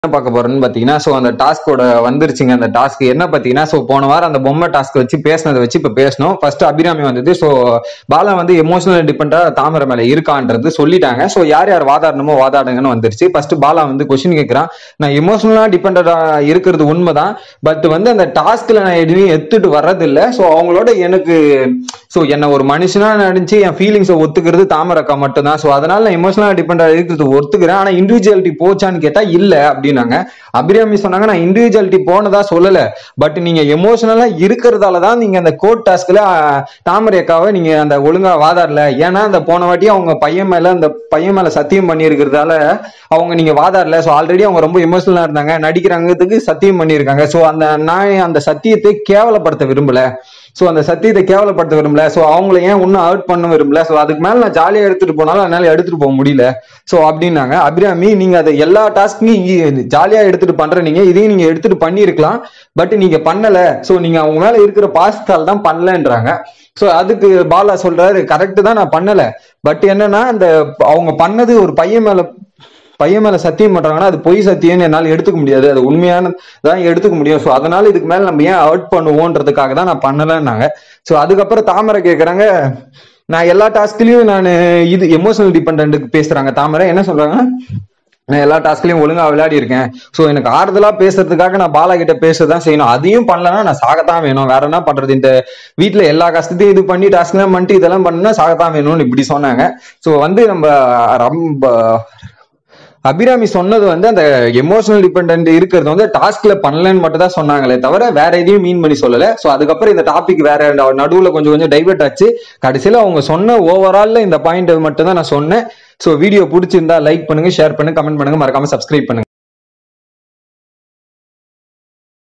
என்ன பார்க்க போறோம்னு பாத்தீங்கன்னா ஸோ அந்த டாஸ்கோட வந்துருச்சுங்க அந்த டாஸ்க் என்ன பாத்தீங்கன்னா ஸோ போன வாரம் அந்த பொம்மை டாஸ்க் வச்சு பேசினதை வச்சு இப்ப பேசணும் ஃபர்ஸ்ட் அபிராமி வந்தது ஸோ பாலா வந்து எமோஷனல் டிபெண்டா தாமரை மேல இருக்கான்றது சொல்லிட்டாங்க ஸோ யார் யார் வாதாடணுமோ வாதாடுங்கன்னு வந்துருச்சு ஃபர்ஸ்ட் பாலா வந்து கொஸ்டின் கேட்கிறான் நான் எமோஷனலா டிபெண்டா இருக்கிறது உண்மைதான் பட் வந்து அந்த டாஸ்க்ல நான் எதுவும் எடுத்துட்டு வர்றதில்ல ஸோ அவங்களோட எனக்கு ஸோ என்ன ஒரு மனுஷனா நினைச்சு என் ஃபீலிங்ஸை ஒத்துக்கிறது தாமரக்கா மட்டும்தான் ஸோ அதனால நான் எமோஷனலா டிபெண்டா இருக்கிறது ஒத்துக்கிறேன் ஆனா இண்டிவிஜுவாலிட்டி போச்சான்னு கேட்டா இல்ல அப்படின்னாங்க அபிராமி சொன்னாங்க நான் இண்டிவிஜுவாலிட்டி போனதா சொல்லல பட் நீங்க எமோஷனலா இருக்கிறதால தான் நீங்க அந்த கோட் டாஸ்க்ல தாமரை அக்காவை நீங்க அந்த ஒழுங்கா வாதாடல ஏன்னா அந்த போன வாட்டி அவங்க பையன் மேல அந்த பையன் மேல சத்தியம் பண்ணி இருக்கிறதால அவங்க நீங்க வாதாடல ஸோ ஆல்ரெடி அவங்க ரொம்ப எமோஷனலா இருந்தாங்க நடிக்கிறாங்கிறதுக்கு சத்தியம் பண்ணியிருக்காங்க ஸோ அந்த நான் அந்த சத்தியத்தை கேவலப்படுத்த விரும்பல ஸோ அந்த சத்தியத்தை கேவலப்படுத்த விரும்பல ஸோ அவங்கள ஏன் இன்னும் அவுட் பண்ண விரும்பல ஸோ அதுக்கு மேல நான் ஜாலியா எடுத்துட்டு போனாலும் அதனால எடுத்துட்டு போக முடியல ஸோ அப்படின்னாங்க அபிராமி நீங்க அதை எல்லா டாஸ்க்கையும் ஜாலியா எடுத்துட்டு பண்ற நீங்க இதையும் நீங்க எடுத்துட்டு பண்ணியிருக்கலாம் பட் நீங்க பண்ணல ஸோ நீங்க அவங்க மேல இருக்கிற பாசத்தால் தான் பண்ணலன்றாங்க ஸோ அதுக்கு பாலா சொல்றாரு கரெக்ட் தான் நான் பண்ணல பட் என்னன்னா அந்த அவங்க பண்ணது ஒரு பையன் மேல பையன் மேல சத்தியம் பண்றாங்கன்னா அது பொய் சத்தியம்னு என்னால எடுத்துக்க முடியாது அது உண்மையான தான் எடுத்துக்க முடியும் ஸோ அதனால இதுக்கு மேல நம்ம ஏன் அவுட் பண்ணுவோன்றதுக்காக தான் நான் பண்ணலன்னாங்க ஸோ அதுக்கப்புறம் தாமரை கேட்கறாங்க நான் எல்லா டாஸ்க்லயும் நான் இது எமோஷனல் டிபெண்ட்டுக்கு பேசுறாங்க தாமரை என்ன சொல்றாங்க நான் எல்லா டாஸ்க்லயும் ஒழுங்கா விளையாடி இருக்கேன் ஸோ எனக்கு ஆறுதலா பேசுறதுக்காக நான் பாலா கிட்ட பேசதான் செய்யணும் அதையும் பண்ணலன்னா நான் சாகத்தான் வேணும் வேற என்ன பண்றது இந்த வீட்டுல எல்லா கஷ்டத்தையும் இது பண்ணி டாஸ்க் எல்லாம் பண்ணிட்டு இதெல்லாம் பண்ணா சாகத்தான் வேணும்னு இப்படி சொன்னாங்க ஸோ வந்து நம்ம ரொம்ப அபிராமி சொன்னது வந்து அந்த எமோஷனல் டிபெண்ட் இருக்கிறது வந்து டாஸ்க்ல பண்ணலன்னு மட்டும் தான் சொன்னாங்களே தவிர வேற எதையும் மீன் பண்ணி சொல்லல சோ அதுக்கப்புறம் இந்த டாபிக் வேற ந- நடுவுல கொஞ்சம் கொஞ்சம் டைவர்ட் ஆச்சு கடைசியில அவங்க சொன்ன ஓவரால்ல இந்த பாயிண்ட் மட்டும் தான் நான் சொன்னேன் சோ வீடியோ பிடிச்சிருந்தா லைக் பண்ணுங்க ஷேர் பண்ணுங்க கமெண்ட் பண்ணுங்க மறக்காம சப்ஸ்கிரைப் பண்ணுங்க